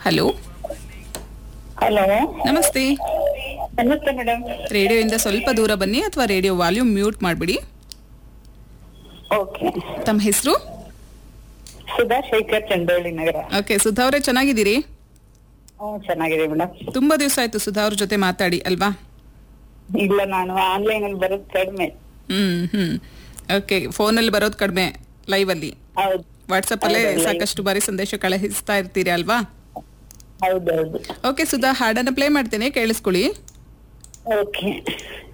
Hello hello ನಮಸ್ತೆ ನಮಸ್ತೆ madam ರೇಡಿಯೋಯಿಂದ ಸ್ವಲ್ಪ ದೂರ ಬನ್ನಿ ಅಥವಾ ರೇಡಿಯೋ ವಾಲ್ಯೂಮ್ ಮ್ಯೂಟ್ ಮಾಡಿಬಿಡಿ ಓಕೆ ತಮ್ಮ ಹೆಸರು ಸುಧಾ ಶೇಖರ್ ಚಂದೋಳಿ ನಗರ ಓಕೆ ಸುಧಾ ಅವರೇ ಚೆನ್ನಾಗಿದ್ದೀರಿ ಹ್ಞೂ ಚೆನ್ನಾಗಿದೆ ಮೇಡಮ್ ತುಂಬಾ ದಿವಸ ಆಯ್ತು ಸುಧಾ ಅವ್ರ ಜೊತೆ ಮಾತಾಡಿ ಅಲ್ವಾ ಇಲ್ಲ ನಾನು ಆನ್ಲೈನ್ ಅಲ್ಲಿ ಬರೋದು ಕಡಿಮೆ ಹ್ಮ್ ಹ್ಮ್ ಓಕೆ ಫೋನಲ್ಲಿ ಬರೋದು ಕಡಿಮೆ ಲೈವ್ ಅಲ್ಲಿ ಹೌದು ವಾಟ್ಸಪ್ ಅಲ್ಲೇ ಹೌದು, live. ಸಾಕಷ್ಟು ಬಾರಿ ಸಂದೇಶ ಕಳುಹಿಸ್ತಾ ಇರ್ತೀರಿ ಅಲ್ವಾ ಹೌದೌದು ಓಕೆ ಸುಧಾ ಹಾಡನ್ನ ಪ್ಲೇ ಮಾಡ್ತೇನೆ ಕೇಳಿಸ್ಕೊಳ್ಳಿ ಓಕೆ